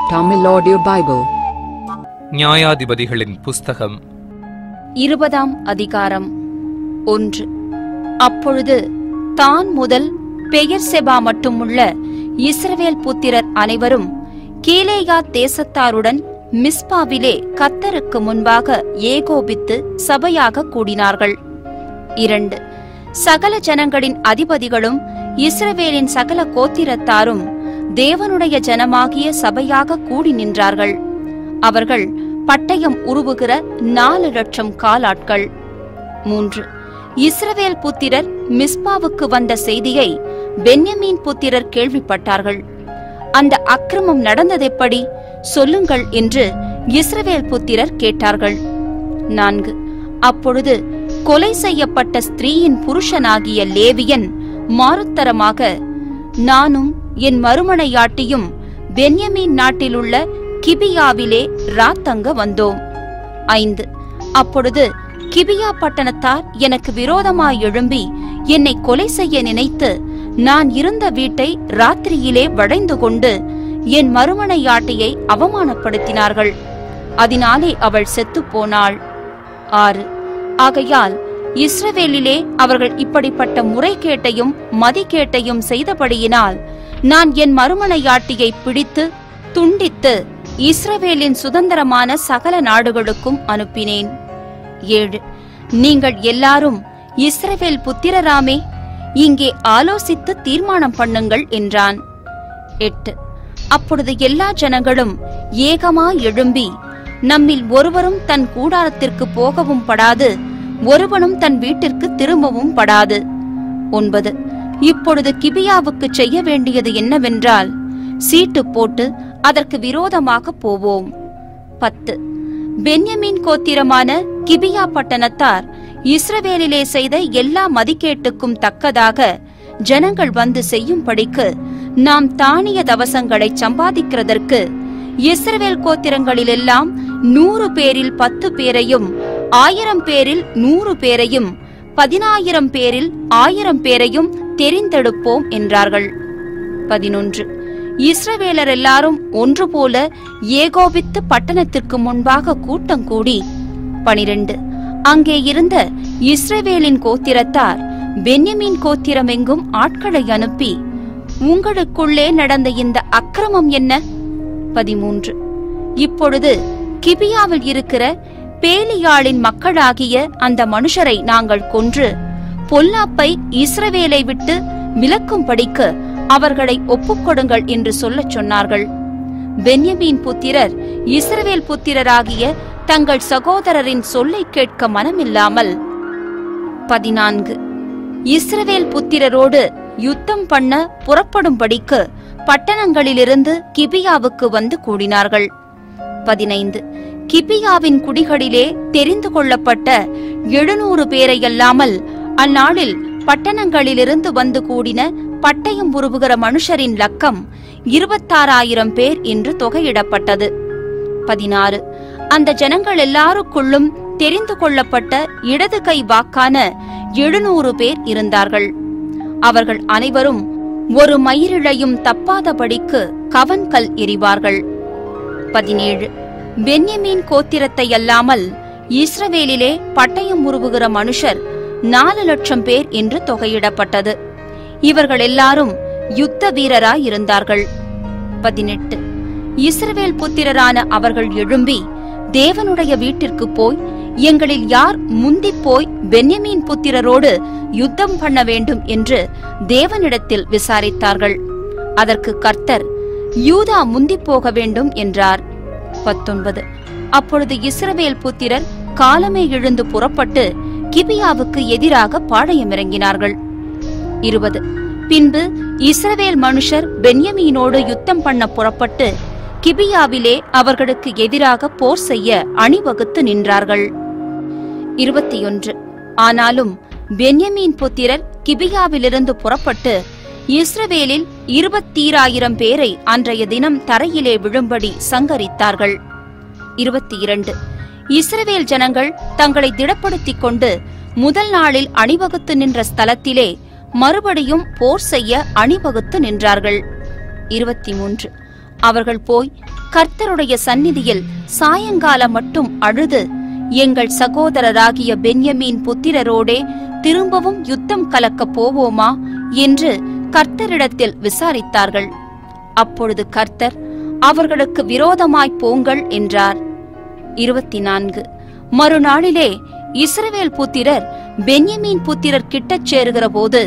Tamil Audio Bible. நியாயாதிபதிகளின் புஸ்தகம் இருபதாம் அதிகாரம் ஒன்று அப்பொழுது தான் முதல் பெயர் செபா மட்டுமுள்ள இஸ்ரவேல் புத்திரர் அனைவரும் கீலேயா தேசத்தாருடன் மிஸ்பாவிலே கத்தருக்கு முன்பாக ஏகோபித்து சபையாக கூடினார்கள் இரண்டு சகல ஜனங்களின் அதிபதிகளும் இஸ்ரவேலின் சகல கோத்திரத்தாரும் தேவனுடைய ஜனமாகிய சபையாக கூடி நின்றார்கள் அவர்கள் பட்டயம் உருவுகிற நாலு லட்சம் காலாட்கள் மூன்று இஸ்ரவேல் புத்திரர் மிஸ்பாவுக்கு வந்த செய்தியை பென்யமீன் புத்திரர் கேள்விப்பட்டார்கள் அந்த அக்கிரமம் நடந்ததெப்படி சொல்லுங்கள் என்று இஸ்ரவேல் புத்திரர் கேட்டார்கள் நான்கு அப்பொழுது கொலை செய்யப்பட்ட ஸ்திரீயின் புருஷனாகிய லேவியன் மாறுத்தரமாக நானும் என் மறுமனையாட்டியும் பென்யமீன் நாட்டிலுள்ள கிபியாவிலே ராத்தங்க வந்தோம் ஐந்து அப்பொழுது கிபியா பட்டணத்தார் எனக்கு விரோதமாய் எழும்பி என்னை கொலை செய்ய நினைத்து நான் இருந்த வீட்டை ராத்திரியிலே வளைந்து கொண்டு என் மறுமனையாட்டியை அவமானப்படுத்தினார்கள் அதனாலே அவள் செத்துப் போனாள் ஆறு ஆகையால் இஸ்ரவேலிலே அவர்கள் இப்படிப்பட்ட முறைகேட்டையும் மதிகேட்டையும் செய்தபடியினால் நான் என் மறுமனையாட்டியை பிடித்து துண்டித்து இஸ்ரவேலின் சுதந்திரமான சகல நாடுகளுக்கும் அனுப்பினேன் ஏழு நீங்கள் எல்லாரும் இஸ்ரவேல் புத்திரராமே இங்கே ஆலோசித்து தீர்மானம் பண்ணுங்கள் என்றான் எட்டு அப்பொழுது எல்லா ஜனங்களும் ஏகமாய் எழும்பி நம்மில் ஒருவரும் தன் கூடாரத்திற்கு போகவும் படாது ஒருவனும் தன் வீட்டிற்கு திரும்பவும் படாது ஒன்பது இப்பொழுது கிபியாவுக்கு செய்ய வேண்டியது என்னவென்றால் சீட்டு போட்டு அதற்கு விரோதமாக போவோம் பத்து பென்யமீன் கோத்திரமான கிபியா பட்டணத்தார் இஸ்ரவேலிலே செய்த எல்லா மதிக்கேட்டுக்கும் தக்கதாக ஜனங்கள் வந்து செய்யும்படிக்கு நாம் தானிய தவசங்களை சம்பாதிக்கிறதற்கு இஸ்ரவேல் கோத்திரங்களிலெல்லாம் நூறு பேரில் பத்து பேரையும் ஆயிரம் பேரில் நூறு பேரையும் பதினாயிரம் பேரில் ஆயிரம் பேரையும் தெரிந்தெடுப்போம் என்றார்கள் பதினொன்று இஸ்ரவேலர் எல்லாரும் ஒன்று போல ஏகோபித்து பட்டணத்திற்கு முன்பாக கூட்டம் கூடி பனிரெண்டு அங்கே இருந்த இஸ்ரவேலின் கோத்திரத்தார் பென்யமீன் கோத்திரமெங்கும் ஆட்களை அனுப்பி உங்களுக்குள்ளே நடந்த இந்த அக்கிரமம் என்ன பதிமூன்று இப்பொழுது கிபியாவில் இருக்கிற பேலியாளின் மக்களாகிய அந்த மனுஷரை நாங்கள் கொன்று பொல்லாப்பை இஸ்ரவேலை விட்டு விலக்கும்படிக்கு அவர்களை ஒப்புக்கொடுங்கள் என்று சொல்லச் சொன்னார்கள் பென்யமீன் புத்திரர் இஸ்ரவேல் புத்திரராகிய தங்கள் சகோதரரின் சொல்லை கேட்க மனமில்லாமல் பதினான்கு இஸ்ரவேல் புத்திரரோடு யுத்தம் பண்ண புறப்படும்படிக்கு பட்டணங்களிலிருந்து கிபியாவுக்கு வந்து கூடினார்கள் பதினைந்து கிபியாவின் குடிகளிலே தெரிந்து கொள்ளப்பட்ட எழுநூறு பேரையல்லாமல் அந்நாளில் பட்டணங்களிலிருந்து வந்து கூடின பட்டயம் உருவுகிற மனுஷரின் லக்கம் இருபத்தாறாயிரம் பேர் என்று தொகையிடப்பட்டது பதினாறு அந்த ஜனங்கள் எல்லாருக்குள்ளும் தெரிந்து கொள்ளப்பட்ட இடது கை வாக்கான எழுநூறு பேர் இருந்தார்கள் அவர்கள் அனைவரும் ஒரு மயிரிழையும் தப்பாதபடிக்கு கவன்கல் எறிவார்கள் பதினேழு பென்யமீன் கோத்திரத்தை அல்லாமல் இஸ்ரவேலிலே பட்டயம் உருவுகிற மனுஷர் நாலு லட்சம் பேர் என்று தொகையிடப்பட்டது இவர்கள் எல்லாரும் யுத்த வீரராய் இருந்தார்கள் பதினெட்டு இஸ்ரவேல் புத்திரரான அவர்கள் எழும்பி தேவனுடைய வீட்டிற்கு போய் எங்களில் யார் முந்திப் போய் பென்யமீன் புத்திரரோடு யுத்தம் பண்ண வேண்டும் என்று தேவனிடத்தில் விசாரித்தார்கள் அதற்கு கர்த்தர் யூதா முந்திப் போக வேண்டும் என்றார் பத்தொன்பது அப்பொழுது இஸ்ரவேல் புத்திரர் காலமே எழுந்து புறப்பட்டு கிபியாவுக்கு எதிராக பாளையமிறங்கினார்கள் இருபது பின்பு இஸ்ரவேல் மனுஷர் பென்யமீனோடு யுத்தம் பண்ண புறப்பட்டு கிபியாவிலே அவர்களுக்கு எதிராக போர் செய்ய அணிவகுத்து நின்றார்கள் இருபத்தி ஒன்று ஆனாலும் பென்யமீன் புத்திரர் கிபியாவிலிருந்து புறப்பட்டு இஸ்ரவேலில் இருபத்தீராயிரம் பேரை அன்றைய தினம் தரையிலே விழும்படி சங்கரித்தார்கள் இருபத்தி இரண்டு இஸ்ரவேல் ஜனங்கள் தங்களை திடப்படுத்திக் கொண்டு முதல் நாளில் அணிவகுத்து நின்ற ஸ்தலத்திலே மறுபடியும் போர் செய்ய அணிவகுத்து நின்றார்கள் இருபத்தி மூன்று அவர்கள் போய் கர்த்தருடைய சந்நிதியில் சாயங்காலம் மட்டும் அழுது எங்கள் சகோதரராகிய பென்யமீன் புத்திரரோடே திரும்பவும் யுத்தம் கலக்கப் போவோமா என்று கர்த்தரிடத்தில் விசாரித்தார்கள் அப்பொழுது கர்த்தர் அவர்களுக்கு விரோதமாய் போங்கள் என்றார் இருபத்தி நான்கு மறுநாளிலே இஸ்ரவேல் புத்திரர் பென்யமீன் புத்திரர் கிட்டச் சேருகிற போது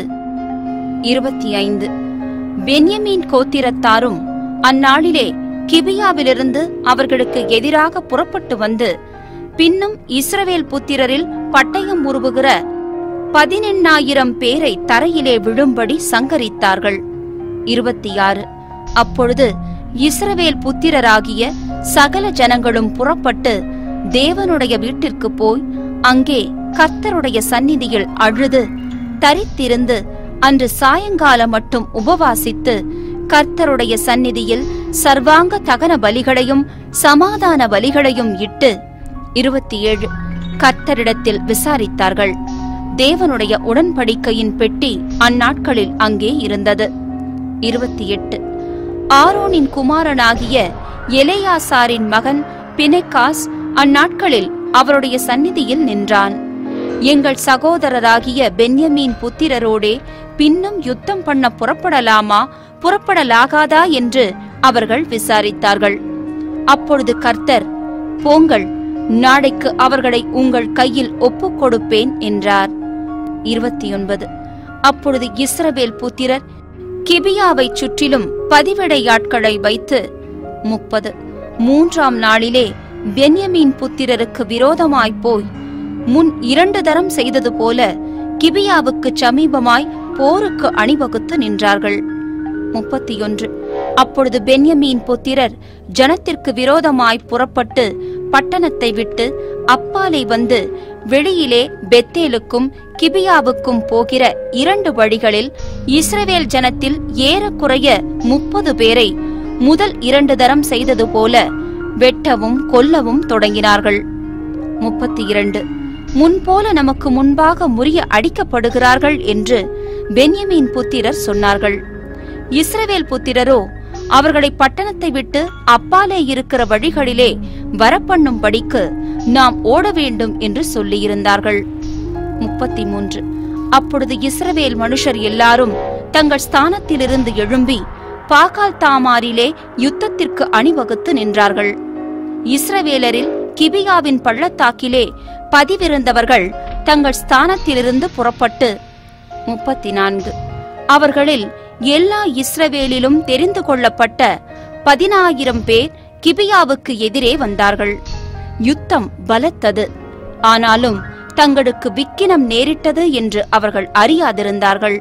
இருபத்தி ஐந்து பென்யமீன் கோத்திரத்தாரும் அந்நாளிலே கிபியாவிலிருந்து அவர்களுக்கு எதிராக புறப்பட்டு வந்து பின்னும் இஸ்ரவேல் புத்திரரில் பட்டயம் உருவுகிற பதினெண்ணாயிரம் பேரை தரையிலே விழும்படி சங்கரித்தார்கள் இருபத்தி ஆறு அப்பொழுது இஸ்ரவேல் புத்திரராகிய சகல ஜனங்களும் புறப்பட்டு தேவனுடைய வீட்டிற்கு போய் அங்கே கர்த்தருடைய சந்நிதியில் அழுது தரித்திருந்து அன்று சாயங்காலம் மட்டும் உபவாசித்து கர்த்தருடைய சந்நிதியில் சர்வாங்க தகன பலிகளையும் சமாதான பலிகளையும் இட்டு இருபத்தி ஏழு கர்த்தரிடத்தில் விசாரித்தார்கள் தேவனுடைய உடன்படிக்கையின் பெட்டி அந்நாட்களில் அங்கே இருந்தது இருபத்தி எட்டு ஆரோனின் குமாரனாகிய எலேயாசாரின் மகன் பினெக்காஸ் அந்நாட்களில் அவருடைய சந்நிதியில் நின்றான் எங்கள் சகோதரராகிய பென்யமீன் புத்திரரோடே பின்னும் யுத்தம் பண்ண புறப்படலாமா புறப்படலாகாதா என்று அவர்கள் விசாரித்தார்கள் அப்பொழுது கர்த்தர் போங்கள் நாளைக்கு அவர்களை உங்கள் கையில் ஒப்புக் கொடுப்பேன் என்றார் இருபத்தி ஒன்பது அப்பொழுது இஸ்ரவேல் புத்திரர் கிபியாவைச் சுற்றிலும் பதிவிடையாட்களை வைத்து முப்பது மூன்றாம் நாளிலே பென்யமீன் புத்திரருக்கு விரோதமாய் போய் முன் இரண்டு தரம் செய்தது போல கிபியாவுக்கு சமீபமாய் போருக்கு அணிவகுத்து நின்றார்கள் முப்பத்தி ஒன்று அப்பொழுது பென்யமீன் புத்திரர் ஜனத்திற்கு விரோதமாய் புறப்பட்டு பட்டணத்தை விட்டு அப்பாலே வந்து வெளியிலே பெத்தேலுக்கும் கிபியாவுக்கும் போகிற இரண்டு வழிகளில் இஸ்ரவேல் ஜனத்தில் ஏறக்குறைய முப்பது பேரை முதல் இரண்டு தரம் செய்தது போல வெட்டவும் கொல்லவும் தொடங்கினார்கள் முப்பத்தி இரண்டு முன்போல நமக்கு முன்பாக முறிய அடிக்கப்படுகிறார்கள் என்று பென்யமீன் புத்திரர் சொன்னார்கள் இஸ்ரவேல் புத்திரரோ அவர்களை பட்டணத்தை விட்டு அப்பாலே இருக்கிற வழிகளிலே வரப்பண்ணும்படிக்கு நாம் ஓட வேண்டும் என்று சொல்லியிருந்தார்கள் முப்பத்தி மூன்று அப்பொழுது இஸ்ரவேல் மனுஷர் எல்லாரும் தங்கள் ஸ்தானத்திலிருந்து எழும்பி பாகால் தாமாரிலே யுத்தத்திற்கு அணிவகுத்து நின்றார்கள் இஸ்ரவேலரில் கிபியாவின் பள்ளத்தாக்கிலே பதிவிருந்தவர்கள் தங்கள் ஸ்தானத்திலிருந்து புறப்பட்டு முப்பத்தி நான்கு அவர்களில் எல்லா இஸ்ரவேலிலும் தெரிந்து கொள்ளப்பட்ட பதினாயிரம் பேர் கிபியாவுக்கு எதிரே வந்தார்கள் யுத்தம் பலத்தது ஆனாலும் தங்களுக்கு விக்கினம் நேரிட்டது என்று அவர்கள் அறியாதிருந்தார்கள்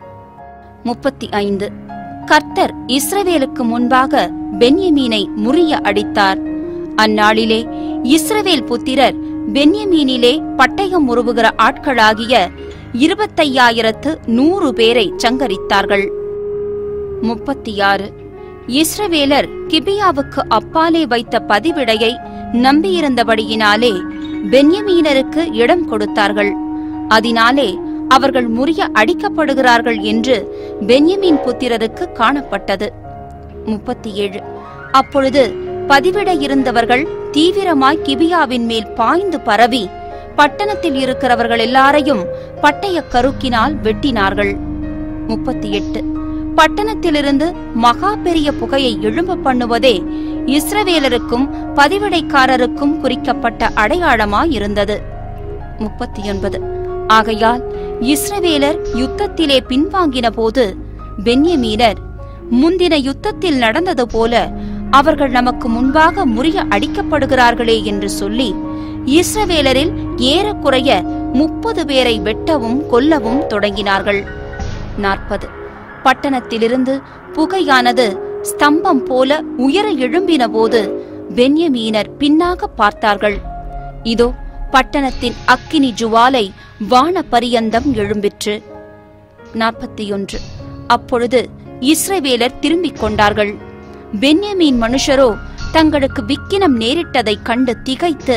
முப்பத்தி ஐந்து கர்த்தர் இஸ்ரவேலுக்கு முன்பாக பென்யமீனை முறிய அடித்தார் அந்நாளிலே இஸ்ரவேல் புத்திரர் பென்யமீனிலே பட்டயம் உருவுகிற ஆட்களாகிய இருபத்தையாயிரத்து நூறு பேரை சங்கரித்தார்கள் முப்பத்தி ஆறு இஸ்ரவேலர் கிபியாவுக்கு அப்பாலே வைத்த பதிவிடையை நம்பியிருந்தபடியினாலே பென்யமீனருக்கு இடம் கொடுத்தார்கள் அதனாலே அவர்கள் முறிய அடிக்கப்படுகிறார்கள் என்று பென்யமீன் புத்திரருக்கு காணப்பட்டது முப்பத்தி ஏழு அப்பொழுது பதிவிட இருந்தவர்கள் தீவிரமாய் கிபியாவின் மேல் பாய்ந்து பரவி பட்டணத்தில் இருக்கிறவர்கள் எல்லாரையும் பட்டய கருக்கினால் வெட்டினார்கள் முப்பத்தி எட்டு பட்டணத்திலிருந்து மகா பெரிய புகையை எழும்ப பண்ணுவதே இஸ்ரவேலருக்கும் பதிவிடைக்காரருக்கும் குறிக்கப்பட்ட அடையாளமாயிருந்தது முப்பத்தி ஒன்பது ஆகையால் இஸ்ரவேலர் யுத்தத்திலே பின்வாங்கின போது பென்யமீனர் முந்தின யுத்தத்தில் நடந்தது போல அவர்கள் நமக்கு முன்பாக முறிய அடிக்கப்படுகிறார்களே என்று சொல்லி இஸ்ரவேலரில் ஏறக்குறைய முப்பது பேரை வெட்டவும் கொல்லவும் தொடங்கினார்கள் நாற்பது பட்டணத்திலிருந்து புகையானது ஸ்தம்பம் போல உயர எழும்பின போது பென்யமீனர் பின்னாக பார்த்தார்கள் இதோ பட்டணத்தின் அக்கினி ஜுவாலை வான பரியந்தம் எழும்பிற்று நாற்பத்தி ஒன்று அப்பொழுது இஸ்ரவேலர் திரும்பிக் கொண்டார்கள் பென்யமீன் மனுஷரோ தங்களுக்கு விக்கினம் நேரிட்டதைக் கண்டு திகைத்து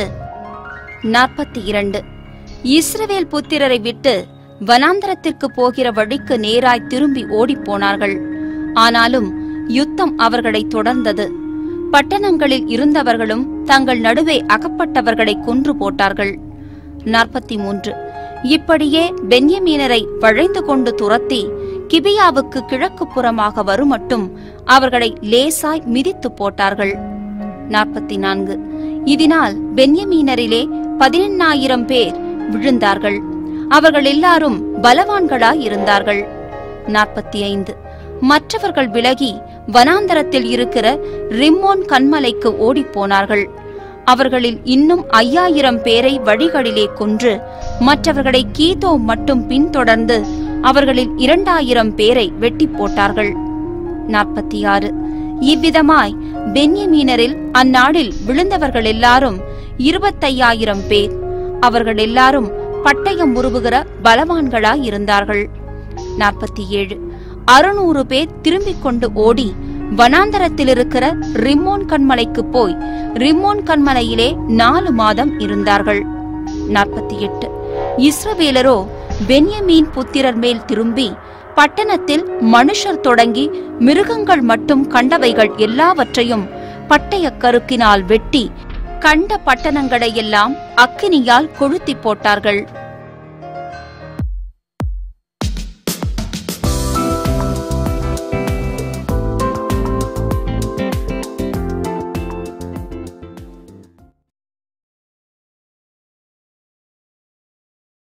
நாற்பத்தி இரண்டு இஸ்ரவேல் புத்திரரை விட்டு வனாந்தரத்திற்கு போகிற வழிக்கு நேராய் திரும்பி ஓடிப்போனார்கள் ஆனாலும் யுத்தம் அவர்களை தொடர்ந்தது பட்டணங்களில் இருந்தவர்களும் தங்கள் நடுவே அகப்பட்டவர்களை கொன்று போட்டார்கள் நாற்பத்தி மூன்று இப்படியே பென்யமீனரை வளைந்து கொண்டு துரத்தி கிபியாவுக்கு கிழக்கு புறமாக வருமட்டும் அவர்களை லேசாய் மிதித்து போட்டார்கள் நாற்பத்தி நான்கு இதனால் பென்யமீனரிலே பதினெண்ணாயிரம் பேர் விழுந்தார்கள் அவர்கள் எல்லாரும் பலவான்களாய் இருந்தார்கள் நாற்பத்தி ஐந்து மற்றவர்கள் விலகி வனாந்தரத்தில் இருக்கிற ரிம்மோன் கண்மலைக்கு ஓடிப்போனார்கள் அவர்களில் இன்னும் ஐயாயிரம் பேரை வழிகளிலே கொன்று மற்றவர்களை கீதோ மட்டும் பின்தொடர்ந்து அவர்களில் இரண்டாயிரம் பேரை வெட்டி போட்டார்கள் நாற்பத்தி ஆறு இவ்விதமாய் பென்யமீனரில் அந்நாளில் விழுந்தவர்கள் எல்லாரும் இருபத்தையாயிரம் பேர் அவர்கள் எல்லாரும் பட்டயம் உருவுகிற பலவான்களாய் இருந்தார்கள் நாற்பத்தி ஏழு அறுநூறு பேர் திரும்பிக் கொண்டு ஓடி வனாந்தரத்தில் இருக்கிற ரிம்மோன் கண்மலைக்கு போய் ரிம்மோன் கண்மலையிலே நாலு மாதம் இருந்தார்கள் நாற்பத்தி எட்டு இஸ்ரவேலரோ பென்யமீன் புத்திரர் மேல் திரும்பி பட்டணத்தில் மனுஷர் தொடங்கி மிருகங்கள் மட்டும் கண்டவைகள் எல்லாவற்றையும் பட்டயக் கருக்கினால் வெட்டி கண்ட பட்டணங்களையெல்லாம் அக்கினியால் கொளுத்தி போட்டார்கள்